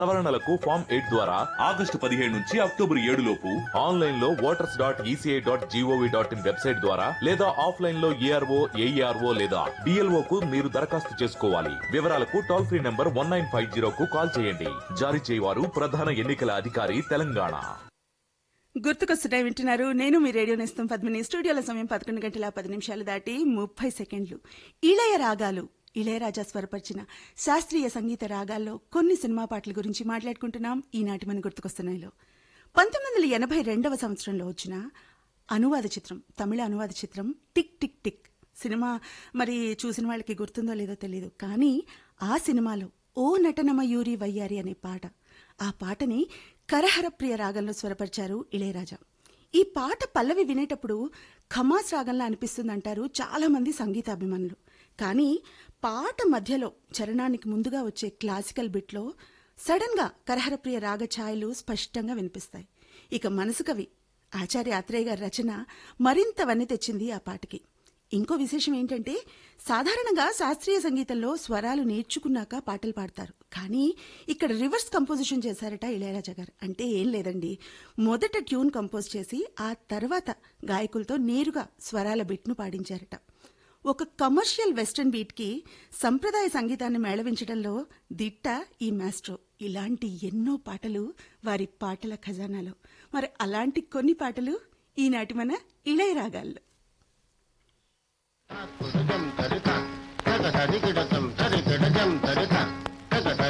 సవరణలకు form eight ద్వారా August పదిహేడు నుంచి అక్టోబర్ ఏడు లోపు ఆన్లైన్ లో voters dot ECI dot GOV dot in website ద్వారా లేదా ఆఫ్లైన్ లో ఏఆర్ఓ ఏఈఆర్ఓ లేదా బిఎల్ఓ కు మీరు దరఖాస్తు చేసుకోవాలి వివరాలకు toll free number one nine five zero కు కాల్ చేయండి జారీ చేయవారు ప్రధాన ఎన్నికల అధికారి తెలంగాణ గుర్తుకొస్తున్నాయి వింటున్నారు నేను మీ రేడియో నేస్తం పద్మిని స్టూడియోల సమయం పదకొండు గంటల పది నిమిషాలు దాటి ముప్పై సెకండ్లు ఇళయ రాగాలు ఇళయరాజా స్వరపరిచిన శాస్త్రీయ సంగీత రాగాల్లో కొన్ని సినిమా పాటల గురించి మాట్లాడుకుంటున్నాం ఈనాటి మన గుర్తుకొస్తున్నాయిలో పంతొమ్మిది వందల ఎనభై రెండవ సంవత్సరంలో వచ్చిన అనువాద చిత్రం తమిళ అనువాద చిత్రం టిక్ టిక్ టిక్ సినిమా మరి చూసిన వాళ్ళకి గుర్తుందో లేదో తెలియదు కానీ ఆ సినిమాలో ఓ నటనమయూరి వయ్యారి అనే పాట ఆ పాటని కరహరప్రియ రాగంలో స్వరపరిచారు ఇళయరాజా ఈ పాట పల్లవి వినేటప్పుడు ఖమాస్ రాగంలా అనిపిస్తుందంటారు చాలా మంది సంగీతాభిమానులు కానీ పాట మధ్యలో చరణానికి ముందుగా వచ్చే క్లాసికల్ బిట్లో సడన్ గా కరహరప్రియ రాగ ఛాయలు స్పష్టంగా వినిపిస్తాయి ఇక మనసు కవి ఆచార్య ఆత్రేయ గారి రచన మరింత వన్నె తెచ్చింది ఆ పాటకి ఇంకో విశేషం ఏంటంటే సాధారణంగా శాస్త్రీయ సంగీతంలో స్వరాలు నేర్చుకున్నాక పాటలు పాడతారు కానీ ఇక్కడ రివర్స్ కంపోజిషన్ చేశారట ఇళయరాజా గారు అంటే ఏం లేదండి మొదట ట్యూన్ కంపోజ్ చేసి ఆ తర్వాత గాయకులతో నేరుగా స్వరాల బిట్ను పాడించారట ఒక కమర్షియల్ వెస్టర్న్ బీట్ కి సంప్రదాయ సంగీతాన్ని మేళవించడంలో దిట్ట ఈ మాస్ట్రో ఇలాంటి ఎన్నో పాటలు వారి పాటల ఖజానాలో మరి అలాంటి కొన్ని పాటలు ఈనాటి మన ఇళయరాగాల్లో కుడజం తరిత తగ తరిగిడతం తరిగిడజం తరిత తగ తరి